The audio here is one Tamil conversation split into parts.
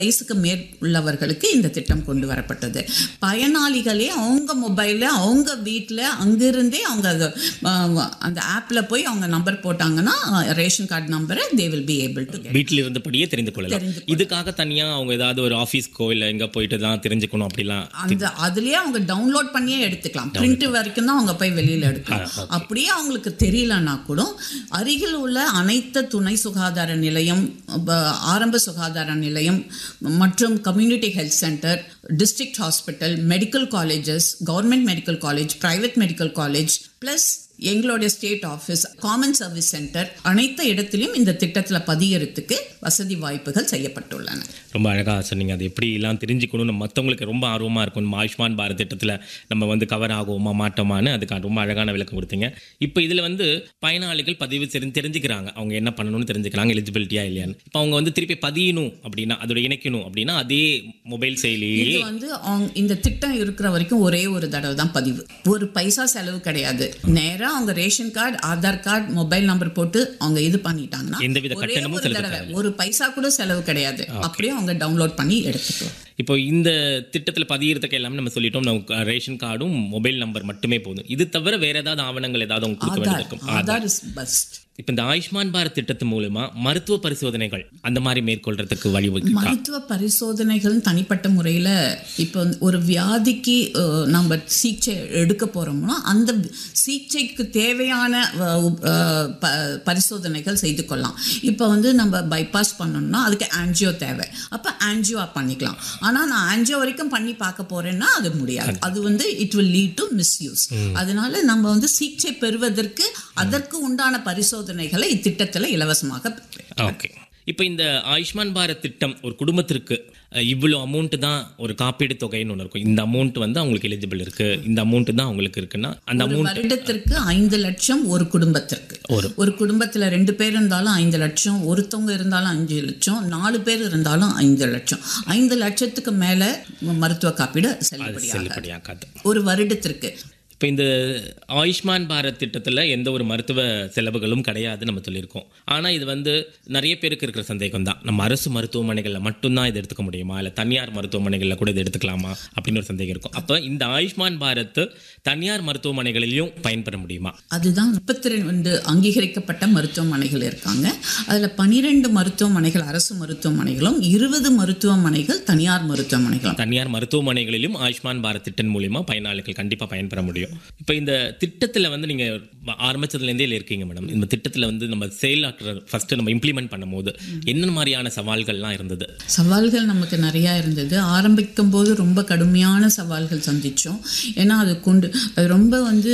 வயசுக்கு மேல் உள்ளவர்களுக்கு இந்த திட்டம் கொண்டு வரப்பட்டது பயனாளிகளே அவங்க மொபைலில் அவங்க வீட்டில் அங்கிருந்தே அவங்க அது, அஹ், அந்த ஆப்பில் போய் அவங்க நம்பர் போட்டாங்கன்னா ரேஷன் கார்டு நம்பரை they will be able to வீட்டில் இருந்தபடியே தெரிந்து கொள்ளலாம் தெரிந்து இதுக்காக தனியா அவங்க ஏதாவது ஒரு ஆஃபீஸ்க்கோ இல்லை எங்க போயிட்டு தான் தெரிஞ்சுக்கணும் அப்படிலாம் அந்த அதுலயே அவங்க டவுன்லோட் பண்ணியே எடுத்துக்கலாம் பிரிண்ட் வரைக்கும் தான் அவங்க போய் வெளியில எடுக்கலாம் அப்படியே அவங்களுக்கு தெரியலன்னா கூட அருகில் உள்ள அனைத்து துணை சுகாதார நிலையம் ப- ஆரம்ப சுகாதார நிலையம் மற்றும் community health centre district hospital medical colleges government medical college private medical college plus எங்களுடைய state office common service centre அனைத்து இடத்திலும் இந்த திட்டத்தில் பதியறதுக்கு வசதி வாய்ப்புகள் செய்யப்பட்டுள்ளன ரொம்ப அழகா சொன்னீங்க அது எப்படி எல்லாம் தெரிஞ்சுக்கணும்னு மற்றவங்களுக்கு ரொம்ப ஆர்வமா இருக்கும் நம்ம ஆயுஷ்மான் பாரத் திட்டத்துல நம்ம வந்து கவர் ஆகுவோமா மாட்டோமான்னு அதுக்கு ரொம்ப அழகான விளக்கம் கொடுத்தீங்க இப்போ இதுல வந்து பயனாளிகள் பதிவு தெரிஞ்சு தெரிஞ்சுக்கிறாங்க அவங்க என்ன பண்ணணும்னு தெரிஞ்சுக்கிறாங்க எலிஜிபிலிட்டியா இல்லையான்னு இப்போ அவங்க வந்து திருப்பி பதியணும் அப்படின்னா அதோட இணைக்கணும் அப்படின்னா அதே மொபைல் செயலியே இது வந்து அவங்க- இந்த திட்டம் இருக்கிற வரைக்கும் ஒரே ஒரு தடவை தான் பதிவு ஒரு பைசா செலவு கிடையாது நேரா அவங்க ration card Aadhaar card mobile number போட்டு அவங்க இது பண்ணிட்டாங்கன்னா எந்தவித ஒரே கட்டணமும் ஒரு செலுத்த தடவை ஒரு பைசா கூட செலவு கிடையாது அப்படியே அவங்க டவுன்லோட் பண்ணி எடுத்துக்கலாம் இப்போ இந்த திட்டத்தில் பதியறதுக்கு எல்லாமே நம்ம சொல்லிட்டோம் நமக்கு ரேஷன் கார்டும் மொபைல் நம்பர் மட்டுமே போதும் இது தவிர வேற ஏதாவது ஆவணங்கள் ஏதாவது அவங்க கொடுக்க வேண்டியது இருக்கும் ஆதார் இஸ் பெஸ்ட் இப்போ இந்த ஆயுஷ்மான் பாரத் திட்டத்து மூலமா மருத்துவ பரிசோதனைகள் அந்த மாதிரி மேற்கொள்றதுக்கு வழிவகுக்கா மருத்துவ பரிசோதனைகள் தனிப்பட்ட முறையில் இப்போ வந்து ஒரு வியாதிக்கு அஹ், நம்ம சிகிச்சை எடுக்க போகிறோம்னா அந்த சிகிச்சைக்கு தேவையான அஹ், அஹ், ப- பரிசோதனைகள் செய்து கொள்ளலாம் இப்போ வந்து நம்ம பைபாஸ் பண்ணணும்னா அதுக்கு ஆன்ஜியோ தேவை அப்போ ஆன்ஜியோ பண்ணிக்கலாம் ஆனால் நான் ஆன்ஜியோ வரைக்கும் பண்ணி பார்க்க போறேன்னா அது முடியாது அது வந்து it will lead to misuse அதனால நம்ம வந்து சிகிச்சை பெறுவதற்கு அதற்கு உண்டான பரிசோதனைகளை இத்திட்டத்தில் இலவசமாக பெறலாம். ஓகே இப்போ இந்த ஆயுஷ்மான் பாரத் திட்டம் ஒரு குடும்பத்திற்கு அஹ், இவ்வளோ அமௌண்ட் தான் ஒரு காப்பீடு தொகைன்னு ஒன்று இருக்கும் இந்த அமௌண்ட் வந்து அவங்களுக்கு எலிஜிபிள் இருக்கு இந்த அமௌண்ட் தான் அவங்களுக்கு இருக்குன்னா அந்த ஒரு அமௌண்ட் வருடத்திற்கு ஐந்து லட்சம் ஒரு குடும்பத்திற்கு ஒரு. ஒரு குடும்பத்துல ரெண்டு பேர் இருந்தாலும் ஐந்து லட்சம் ஒருத்தவங்க இருந்தாலும் அஞ்சு லட்சம் நாலு பேர் இருந்தாலும் ஐந்து லட்சம் ஐந்து லட்சத்துக்கு மேல மருத்துவ காப்பீடு செல்லுபடியாக செல்லுபடியாக்காது ஒரு வருடத்திற்கு இப்போ இந்த ஆயுஷ்மான் பாரத் திட்டத்தில் எந்த ஒரு மருத்துவ செலவுகளும் கிடையாது நம்ம சொல்லியிருக்கோம் ஆனால் இது வந்து நிறைய பேருக்கு இருக்கிற சந்தேகம் தான் நம்ம அரசு மருத்துவமனைகளில் மட்டும்தான் இதை எடுத்துக்க முடியுமா இல்லை தனியார் மருத்துவமனைகளில் கூட இதை எடுத்துக்கலாமா அப்படின்னு ஒரு சந்தேகம் இருக்கும் அப்போ இந்த ஆயுஷ்மான் பாரத் தனியார் மருத்துவமனைகளிலும் பயன்பெற முடியுமா அதுதான் முப்பத்தி ரெண்டு அங்கீகரிக்கப்பட்ட மருத்துவமனைகள் இருக்காங்க அதுல பனிரெண்டு மருத்துவமனைகள் அரசு மருத்துவமனைகளும் இருபது மருத்துவமனைகள் தனியார் மருத்துவமனைகளும் தனியார் மருத்துவமனைகளிலும் ஆயுஷ்மான் பாரத் திட்டம் மூலியமா பயனாளிகள் கண்டிப்பாக பயன்பெற முடியும் இப்போ இந்த திட்டத்தில் வந்து நீங்கள் ஆரம்பிச்சதுலேருந்தே இருக்கீங்க மேடம் இந்த திட்டத்தில் வந்து நம்ம செயலாக்குற ஃபர்ஸ்ட் நம்ம இம்ப்ளிமெண்ட் பண்ணும்போது என்ன மாதிரியான சவால்கள்லாம் இருந்தது சவால்கள் நமக்கு நிறையா இருந்தது ஆரம்பிக்கும் போது ரொம்ப கடுமையான சவால்கள் சந்தித்தோம் ஏன்னா அது கொண்டு அது ரொம்ப வந்து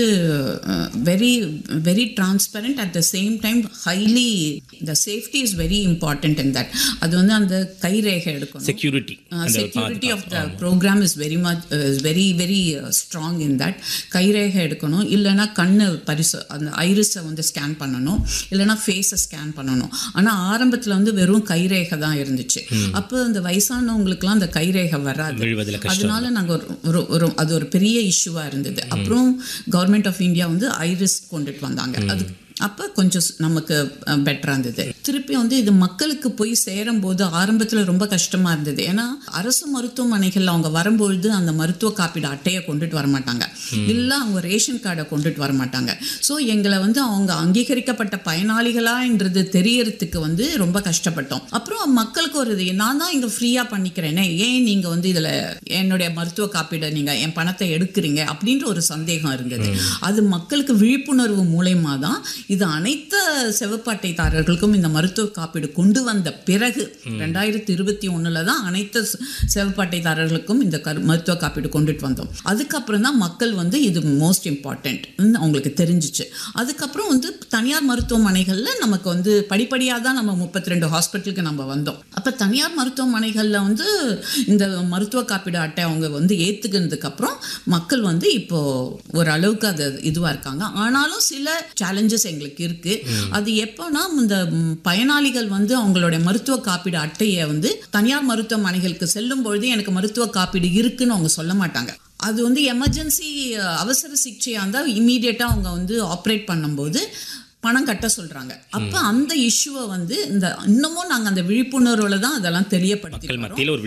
very very transparent at the same time highly the safety is very important in that அது வந்து அந்த கைரேகை எடுக்கணும் security security of the programme is very much very very strong in that கைரேகை எடுக்கணும் இல்லைன்னா கண்ணு பரிசு அந்த ஐரிஸை வந்து ஸ்கேன் பண்ணணும் இல்லைன்னா ஃபேஸை ஸ்கேன் பண்ணணும் ஆனால் ஆரம்பத்தில் வந்து வெறும் கைரேகை தான் இருந்துச்சு அப்போ அந்த வயசானவங்களுக்குலாம் அந்த கைரேகை வராது விழுவதில் கஷ்டம் அதனால நாங்கள் ஒரு ஒரு ஒரு அது ஒரு பெரிய இஷ்யூவாக இருந்தது அப்புறம் கவர்மெண்ட் ஆஃப் இந்தியா வந்து ஐரிஸ் கொண்டுட்டு வந்தாங்க அது அப்போ கொஞ்சம் ஸ்- நமக்கு பெட்டராக இருந்தது திருப்பி வந்து இது மக்களுக்கு போய் சேரும்போது ஆரம்பத்தில் ரொம்ப கஷ்டமாக இருந்தது ஏன்னா அரசு மருத்துவமனைகள் அவங்க வரும்பொழுது அந்த மருத்துவ காப்பீடு அட்டையை கொண்டுட்டு வர மாட்டாங்க இல்லை அவங்க ரேஷன் கார்டை கொண்டுட்டு வர மாட்டாங்க ஸோ எங்களை வந்து அவங்க அங்கீகரிக்கப்பட்ட பயனாளிகளான்றது தெரியறதுக்கு வந்து ரொம்ப கஷ்டப்பட்டோம் அப்புறம் மக்களுக்கு ஒரு இது நான் தான் இங்கே ஃப்ரீயாக பண்ணிக்கிறேனே ஏன் நீங்கள் வந்து இதில் என்னுடைய மருத்துவ காப்பீடை நீங்கள் என் பணத்தை எடுக்கிறீங்க அப்படின்ற ஒரு சந்தேகம் இருந்தது அது மக்களுக்கு விழிப்புணர்வு மூலயமா தான் இது அனைத்து சிவப்பு அட்டைதாரர்களுக்கும் இந்த மருத்துவ காப்பீடு கொண்டு வந்த பிறகு ரெண்டாயிரத்தி இருபத்தி ஒண்ணுல தான் அனைத்து சி- சிவப்பு அட்டைதாரர்களுக்கும் இந்த கரு மருத்துவ காப்பீடு கொண்டுட்டு வந்தோம் அதுக்கப்புறம் தான் மக்கள் வந்து இது மோஸ்ட் இம்பார்ட்டன்ட் அவங்களுக்கு தெரிஞ்சிச்சு அதுக்கப்புறம் வந்து தனியார் மருத்துவமனைகளில் நமக்கு வந்து படிப்படியாக தான் நம்ம முப்பத்தி ரெண்டு ஹாஸ்பிட்டலுக்கு நம்ம வந்தோம் அப்போ தனியார் மருத்துவமனைகளில் வந்து இந்த மருத்துவ காப்பீடு அட்டை அவங்க வந்து ஏற்றுக்கினதுக்கு அப்புறம் மக்கள் வந்து இப்போ ஓரளவுக்கு அது இதுவாக இருக்காங்க ஆனாலும் சில சேலஞ்சஸ் எங்களுக்கு இருக்கு அது எப்போனா இந்த ம், பயனாளிகள் வந்து அவங்களுடைய மருத்துவ காப்பீடு அட்டையை வந்து தனியார் மருத்துவமனைகளுக்கு செல்லும் பொழுது எனக்கு மருத்துவ காப்பீடு இருக்குன்னு அவங்க சொல்ல மாட்டாங்க அது வந்து எமர்ஜென்சி அவசர சிகிச்சையாக இருந்தால் இம்மீடியட்டாக அவங்க வந்து ஆப்ரேட் பண்ணும்போது பணம் கட்ட சொல்றாங்க அப்ப அந்த இஷ்யூவை வந்து இந்த இன்னமும் நாங்க அந்த விழிப்புணர்வுல தான் அதெல்லாம் தெரியப்படுத்தி மக்கள் வரோம். மத்தியில் ஒரு